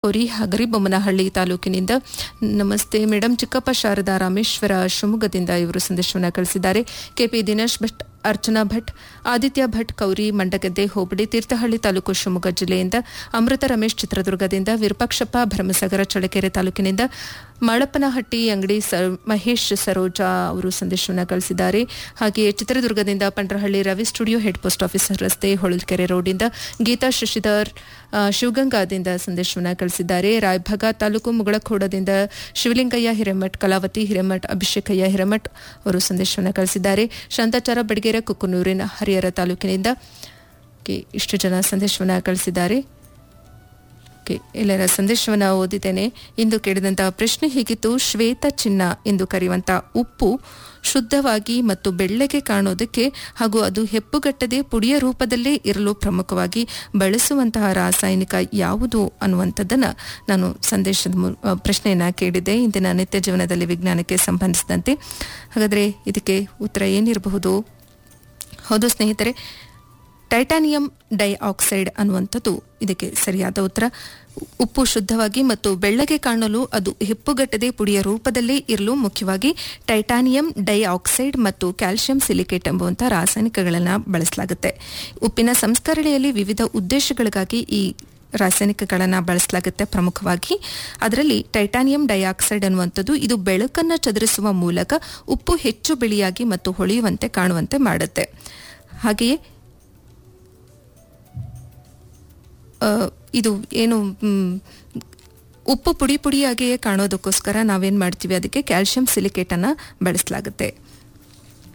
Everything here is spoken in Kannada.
ಕೋರಿ ಹಗರಿಬೊಮ್ಮನಹಳ್ಳಿ ತಾಲೂಕಿನಿಂದ ನಮಸ್ತೆ ಮೇಡಮ್ ಚಿಕ್ಕಪ್ಪ ಶಾರದಾ ರಾಮೇಶ್ವರ ಶಿವಮೊಗ್ಗದಿಂದ ಇವರು ಸಂದೇಶವನ್ನು ಕಳಿಸಿದ್ದಾರೆ ಕೆಪಿ ದಿನೇಶ್ ಭಟ್ ಅರ್ಚನಾ ಭಟ್ ಆದಿತ್ಯ ಭಟ್ ಕೌರಿ ಮಂಡಗದ್ದೆ ಹೋಬಳಿ ತೀರ್ಥಹಳ್ಳಿ ತಾಲೂಕು ಶಿವಮೊಗ್ಗ ಜಿಲ್ಲೆಯಿಂದ ಅಮೃತ ರಮೇಶ್ ಚಿತ್ರದುರ್ಗದಿಂದ ವಿರೂಪಾಕ್ಷಪ್ಪ ಭರಮಸಾಗರ ಚಳ್ಳಕೆರೆ ತಾಲೂಕಿನಿಂದ ಮಳಪ್ಪನಹಟ್ಟಿ ಅಂಗಡಿ ಸ ಮಹೇಶ್ ಸರೋಜಾ ಅವರು ಸಂದೇಶವನ್ನು ಕಳಿಸಿದ್ದಾರೆ ಹಾಗೆಯೇ ಚಿತ್ರದುರ್ಗದಿಂದ Pandrahalli Ravi studio head post officer ರಸ್ತೆ ಹೊಳಲ್ಕೆರೆ ರೋಡಿಂದ ಗೀತಾ ಶಶಿಧರ್ ಆ, ಶಿವಗಂಗಾದಿಂದ ಸಂದೇಶವನ್ನು ಕಳಿಸಿದ್ದಾರೆ ರಾಯಭಾಗ ತಾಲೂಕು ಮುಗಳಖೋಡದಿಂದ ಶಿವಲಿಂಗಯ್ಯ ಹಿರೇಮಠ್ ಕಲಾವತಿ ಹಿರೇಮಠ್ ಅಭಿಷೇಕಯ್ಯ ಹಿರೇಮಠ್ ಅವರು ಸಂದೇಶವನ್ನು ಕಳಿಸಿದ್ದಾರೆ ಶಾಂತಾಚಾರ ಬಡಗೇರ ಕುಕ್ಕನೂರಿನ ಹರಿಹರ ತಾಲೂಕಿನಿಂದ ಓಕೆ, ಇಷ್ಟು ಜನ ಸಂದೇಶವನ್ನು ಕಳಿಸಿದ್ದಾರೆ ಓಕೆ ಎಲ್ಲರ ಸಂದೇಶವನ್ನು ಓದಿದ್ದೇನೆ ಇಂದು ಕೇಳಿದಂತಹ ಪ್ರಶ್ನೆ ಹೀಗಿತ್ತು ಶ್ವೇತ ಚಿನ್ನ ಎಂದು ಕರೆಯುವಂತಹ ಉಪ್ಪು ಶುದ್ಧವಾಗಿ ಮತ್ತು ಬೆಳ್ಳಗೆ ಕಾಣೋದಕ್ಕೆ ಹಾಗೂ ಅದು ಹೆಪ್ಪುಗಟ್ಟದೆ ಪುಡಿಯ ರೂಪದಲ್ಲೇ ಇರಲು ಪ್ರಮುಖವಾಗಿ ಬಳಸುವಂತಹ ರಾಸಾಯನಿಕ ಯಾವುದು ಅನ್ನುವಂಥದ್ದನ್ನ ನಾನು ಸಂದೇಶದ ಮೂ- ಆ, ಪ್ರಶ್ನೆಯನ್ನ ಕೇಳಿದ್ದೆ ಇಂದಿನ ನಿತ್ಯ ಜೀವನದಲ್ಲಿ ವಿಜ್ಞಾನಕ್ಕೆ ಸಂಬಂಧಿಸಿದಂತೆ ಹಾಗಾದ್ರೆ ಇದಕ್ಕೆ ಉತ್ತರ ಏನಿರಬಹುದು ಹೌದು ಸ್ನೇಹಿತರೆ ಟೈಟಾನಿಯಂ ಡೈಆಕ್ಸೈಡ್ ಅನ್ನುವಂಥದ್ದು ಇದಕ್ಕೆ ಸರಿಯಾದ ಉತ್ತರ ಉಪ್ಪು ಶುದ್ಧವಾಗಿ ಮತ್ತು ಬೆಳ್ಳಗೆ ಕಾಣಲು ಅದು ಹೆಪ್ಪುಗಟ್ಟದೆ ಪುಡಿಯ ರೂಪದಲ್ಲೇ ಇರಲು ಮುಖ್ಯವಾಗಿ ಟೈಟಾನಿಯಂ ಡೈಆಕ್ಸೈಡ್ ಮತ್ತು ಕ್ಯಾಲ್ಸಿಯಂ ಸಿಲಿಕೇಟ್ ಎಂಬುವಂಥ ರಾಸಾಯನಿಕಗಳನ್ನು ಬಳಸಲಾಗುತ್ತೆ ಉಪ್ಪಿನ ಸಂಸ್ಕರಣೆಯಲ್ಲಿ ವಿವಿಧ ಉದ್ದೇಶಗಳಿಗಾಗಿ ಈ ರಾಸಾಯನಿಕಗಳನ್ನು ಬಳಸಲಾಗುತ್ತೆ ಪ್ರಮುಖವಾಗಿ ಅದರಲ್ಲಿ ಟೈಟಾನಿಯಂ ಡೈಆಕ್ಸೈಡ್ ಅನ್ನುವಂಥದ್ದು ಇದು ಬೆಳಕನ್ನು ಚದುರಿಸುವ ಮೂಲಕ ಉಪ್ಪು ಹೆಚ್ಚು ಬಿಳಿಯಾಗಿ ಮತ್ತು ಹೊಳೆಯುವಂತೆ ಕಾಣುವಂತೆ ಮಾಡುತ್ತೆ ಹಾಗೆಯೇ ಆ, ಇದು ಏನು ಮ್, ಉಪ್ಪು ಪುಡಿ ಪುಡಿಯಾಗಿಯೇ ಕಾಣೋದಕ್ಕೋಸ್ಕರ ನಾವೇನ್ ಮಾಡ್ತೀವಿ ಅದಕ್ಕೆ ಕ್ಯಾಲ್ಸಿಯಂ ಸಿಲಿಕೇಟ್ ಅನ್ನ ಬಳಸಲಾಗುತ್ತೆ